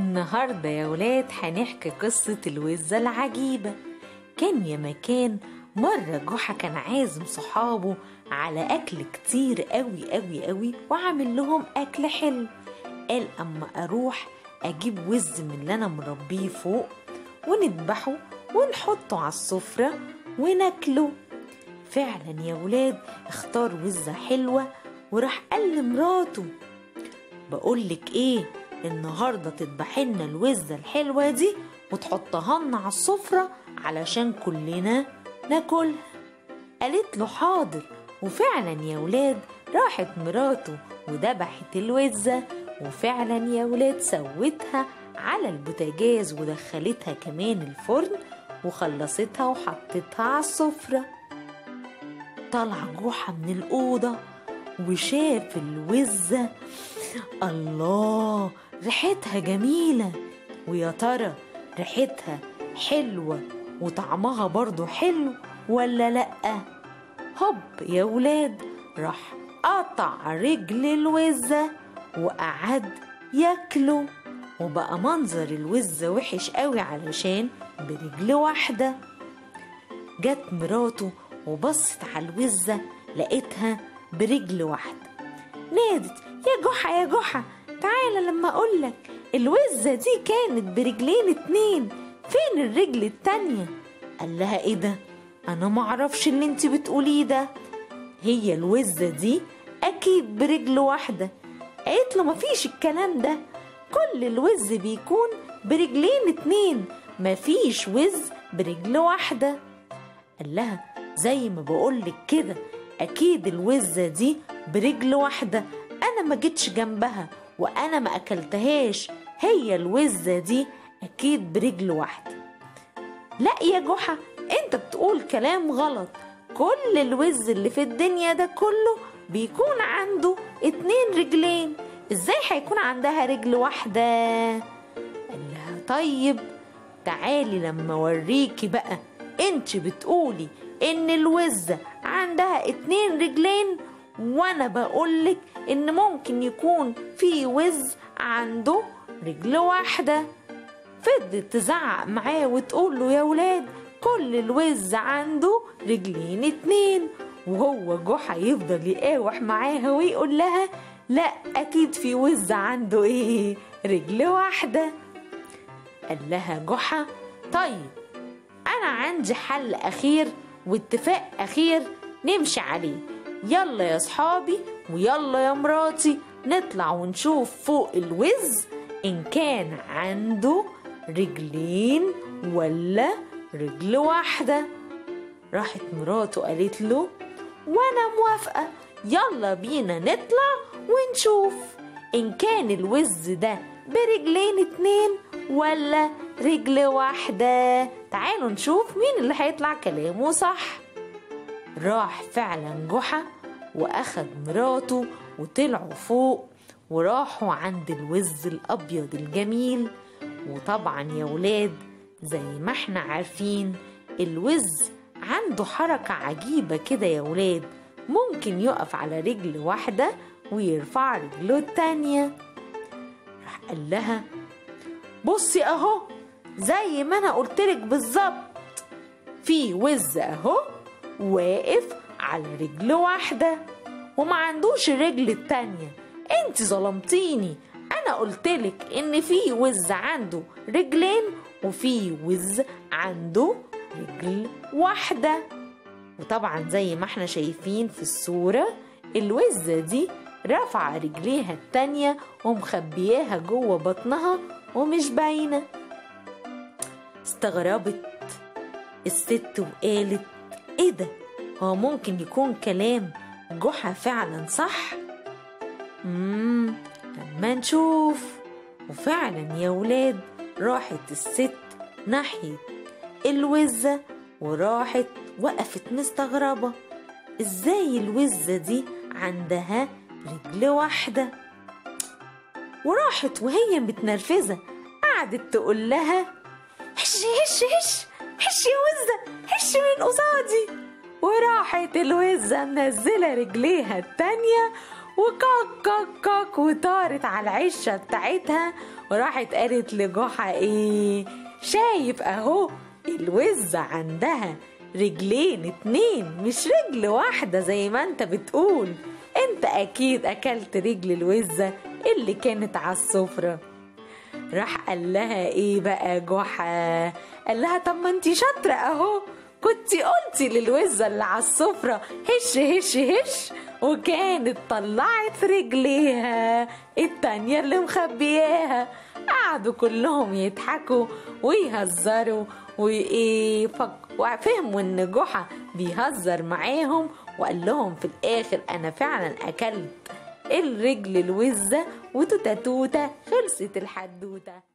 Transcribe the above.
النهاردة يا ولاد هنحكي قصة الوزة العجيبة كان يا مكان مرة جحا كان عازم صحابه على أكل كتير قوي قوي قوي وعامل لهم أكل حلو قال أما أروح أجيب وز من اللي أنا مربيه فوق ونذبحه ونحطه على السفرة وناكله فعلا يا ولاد اختار وزة حلوة وراح قال لمراته بقولك ايه النهارده تذبحي لنا الوزه الحلوه دي وتحطها لنا على السفره علشان كلنا ناكلها قالت له حاضر وفعلا يا ولاد راحت مراته وذبحت الوزه وفعلا يا ولاد سوتها على البوتاجاز ودخلتها كمان الفرن وخلصتها وحطتها على السفره طلع جحا من الأوضة وشاف الوزة الله ريحتها جميلة ويا ترى ريحتها حلوة وطعمها برضو حلو ولا لأ هوب يا ولاد راح قطع رجل الوزة وقعد ياكله وبقى منظر الوزة وحش قوي علشان برجل واحدة جت مراته وبصت على الوزة لقيتها برجل واحدة نادت يا جحا يا جحا تعالى لما أقولك الوزة دي كانت برجلين اتنين فين الرجل التانية قال لها ايه ده انا معرفش اللي انت بتقوليه ده هي الوزة دي اكيد برجل واحدة قالت له مفيش الكلام ده كل الوز بيكون برجلين اتنين مفيش وز برجل واحده قال لها زي ما بقولك كده اكيد الوزه دي برجل واحده انا ما جيتش جنبها وانا ما اكلتهاش هي الوزه دي اكيد برجل واحده لا يا جحا انت بتقول كلام غلط كل الوز اللي في الدنيا ده كله بيكون عنده اتنين رجلين ازاي هيكون عندها رجل واحده قال لها طيب تعالي لما اوريكي بقى انت بتقولي ان الوزة عندها اتنين رجلين وانا بقولك ان ممكن يكون في وز عنده رجل واحدة فضلت تزعق معاه وتقول له يا ولاد كل الوز عنده رجلين اتنين وهو جحا يفضل يقاوح معاها ويقول لها لا اكيد في وز عنده ايه رجل واحده قال لها جحا طيب أنا عندي حل أخير واتفاق أخير نمشي عليه يلا يا صحابي ويلا يا مراتي نطلع ونشوف فوق الوز إن كان عنده رجلين ولا رجل واحدة راحت مراته قالت له وأنا موافقة يلا بينا نطلع ونشوف إن كان الوز ده برجلين اتنين ولا رجل واحدة تعالوا نشوف مين اللي هيطلع كلامه صح راح فعلا جحا وأخد مراته وطلعوا فوق وراحوا عند الوز الأبيض الجميل وطبعا يا ولاد زي ما احنا عارفين الوز عنده حركة عجيبة كده يا ولاد ممكن يقف على رجل واحدة ويرفع رجله التانية راح قال لها بصي اهو زي ما انا قلتلك بالظبط في وز اهو واقف على رجل واحدة وما عندوش الرجل التانية انت ظلمتيني انا قلتلك ان في وز عنده رجلين وفي وز عنده رجل واحدة وطبعا زي ما احنا شايفين في الصورة الوزة دي رافعة رجليها التانية ومخبياها جوه بطنها ومش باينة استغربت الست وقالت ايه ده هو ممكن يكون كلام جحا فعلا صح مم لما نشوف وفعلا يا ولاد راحت الست ناحية الوزة وراحت وقفت مستغربة ازاي الوزة دي عندها رجل واحدة وراحت وهي متنرفزة قعدت تقول لها هش هش هش هش يا وزة هش من قصادي وراحت الوزة منزلة رجليها التانية وكاك كاك كاك وطارت على العشة بتاعتها وراحت قالت لجحا ايه شايف اهو الوزة عندها رجلين اتنين مش رجل واحدة زي ما انت بتقول انت اكيد اكلت رجل الوزة اللي كانت على السفرة راح قال لها ايه بقى جحا قال لها طب ما انتي شاطرة اهو كنتي قلتي للوزة اللي على السفرة هش هش هش وكانت طلعت رجليها التانية اللي مخبياها قعدوا كلهم يضحكوا ويهزروا وايه فك... وفهموا ان جحا بيهزر معاهم وقال لهم في الاخر انا فعلا اكلت الرجل الوزة وتوتة توتة خلصت الحدوتة